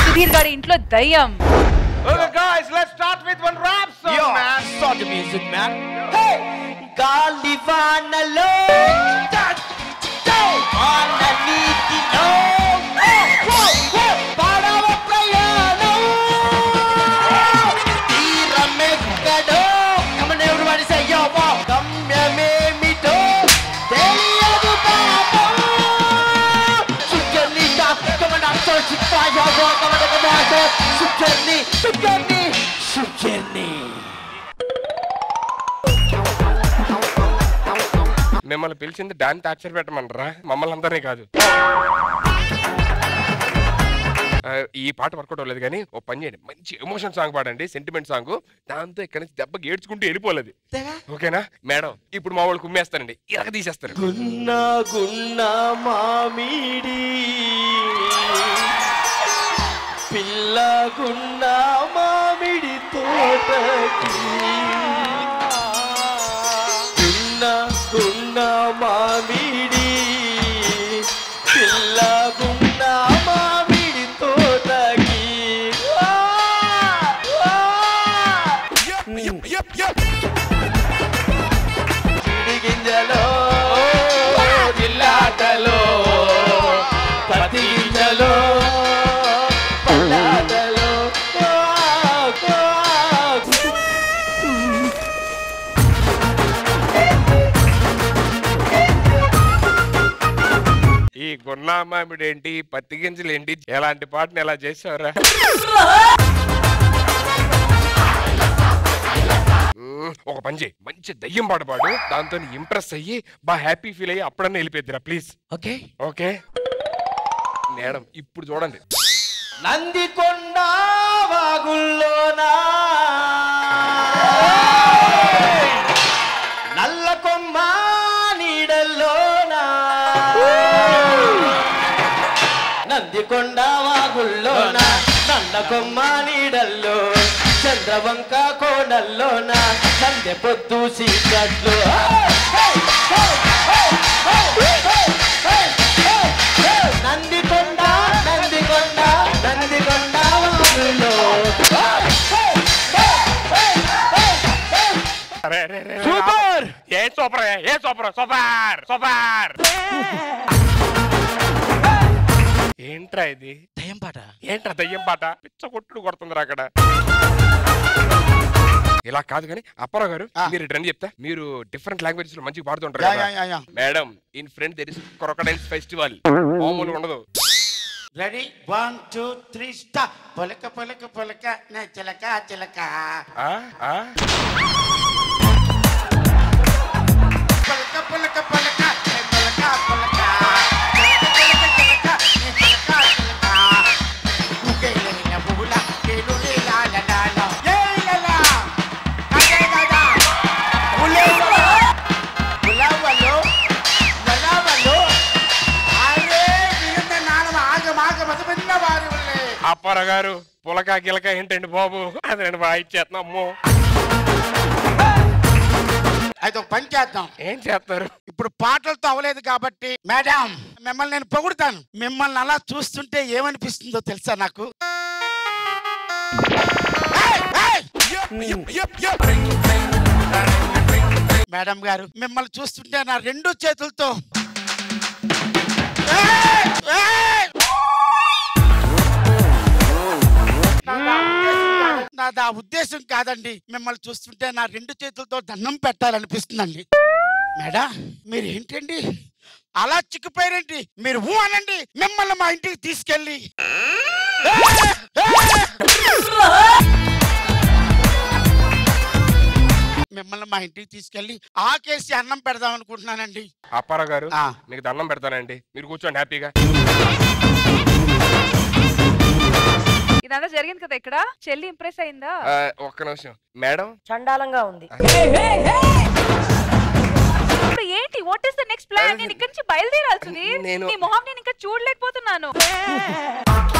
సుధీర్ గారి ఇంట్లో దయ్యం Okay, guys, let's start with one rap song, Yo, man. start the music, man. Hey! గాలివానలో వాన నీటిలో పడవ ప్రయాణం తీరమెక్కడో Come on, everybody say, yo, wow. గమ్యమేమిటో తెలియదు పాపం సుఖనిట Come on, I'm so sick, fire, yo, wow. Come on, come on, come on. సుఖని సుఖని సుఖని మిమ్మల్ని పిలిచింది dance torture పెట్టమనరా మమ్మల్ని అందరినీ కాదు ఆ, ఈ పాట వర్కౌట్ అవ్వలేదు కానీ ఓ పని చేయండి మంచి ఎమోషన్ సాంగ్ పాడండి సెంటిమెంట్ సాంగ్ దాంతో ఇక్కడ నుంచి దెబ్బ గేడ్చుకుంటూ వెళ్ళిపోలేదు ఓకేనా మేడం ఇప్పుడు మా వాళ్ళు కుమ్మేస్తారండి ఇరగ తీసేస్తారు గున్న గున్న మామిడి పిల్ల గున్న మామిడి తోటకి గున్న గున్న మామిడి పిల్ల గున్న మామిడి తోటకి ఆ, ఆ. చిడి గింజలో జిల్లాటలో పత్తి గింజలో పల్లాటలో ఈ గున్నా మామిడి ఏంటి పత్తి గింజలు ఏంటి ఎలాంటి పాటని ఎలా చేసావురా మ్మ్, ఒక పని చేయి మంచి దయ్యం పాట పాడు దాంతో ఇంప్రెస్ అయ్యి బాగా హ్యాపీ ఫీల్ అయ్యి అప్పుడన్నా వెళ్ళిపోద్దిరా ప్లీజ్ ఓకే ఓకే మేడం ఇప్పుడు చూడండి నందికొండ వాగుల్లోనా నల్లకొమ్మ నీడల్లోనా నందికొండ వాగుల్లోన నల్లకొమ్మ నీడల్లో చంద్రవంక కోడల్లోన సందె పొద్దు సీకట్లు నందికొండ నందికొండ నందికొండ వాగుల్లో అరే, అరే, అరే, అరే, సూపర్ ఏ సూపర్ ఏ సూపర్ సూపర్ సూపర్ ఏంట్రా ఇది దయ్యం పాట ఏంట్రా దయ్యం పాట పిచ్చ కొట్టుడు కొడుతుందిరా అక్కడ ఇలా కాదు కానీ అప్పారావు గారు మీరు ట్రెండ్ చెప్తా మీరు డిఫరెంట్ లాంగ్వేజెస్ లో మంచిగా పాడుతుంటారు యా, కదా. Yeah, yeah, yeah. Madam in front there is crocodiles festival మామూలుగా ఉండదు ready one two three stop పొలక పొలక పొలక నే చిలక చిలక ఆ? ఆ? పొలక పొలక పొలక నే పొలక పొలక చిలక చిలక చిలక నే చిలక చిలక గుగేలైన పువ్వుల కేలు లీలాల లాల ఏలల కదే కదా ఉలేల ఉలవలో ఉలవలో అరే విరున్న నానమ ఆగ ఆగ మదపిన్న వారి ఉల్లే అప్పారావు గారు పులక గిలక ఏంటండి బాబు అది నేను వాయిచ్చేస్తున్నా అమ్మో అయితే ఒక పని చేద్దాం ఏం చేస్తారు ఇప్పుడు పాటలతో అవ్వలేదు కాబట్టి మేడం మిమ్మల్ని నేను పొగుడుతాను మిమ్మల్ని అలా చూస్తుంటే ఏమనిపిస్తుందో తెలుసా నాకు ఏయ్! ఏయ్! మేడం గారు మిమ్మల్ని చూస్తుంటే నా రెండు చేతులతో ఏయ్! ఏయ్! నాది ఆ ఉద్దేశం కాదండి మిమ్మల్ని చూస్తుంటే నా రెండు చేతులతో దండం పెట్టాలనిపిస్తుందండి మేడా మీరు ఏంటండి అలా చిక్కిపోయారేంటి మీరు ఊ అనండి మిమ్మల్ని మా ఇంటికి తీసుకెళ్ళి మిమ్మల్ని మా ఇంటికి తీసుకెళ్ళి ఆకేసి అన్నం పెడదాం అనుకుంటున్నానండి అప్పారావు గారు ఆ. మీకు దండం పెడతానండి మీరు కూర్చోండి హ్యాపీగా ఇదంతా జరిగింది కదా ఇక్కడ చెల్లి ఇంప్రెస్ అయిందా ఆ, ఒక్క నిమిషం మేడం చండాలంగా ఉంది ఇప్పుడు ఏంటి what is the next plan నేను ఇక్కడి నుంచి బయలుదేరాల్సింది నేను- నీ మొహం నేను ఇంకా చూడలేకపోతున్నాను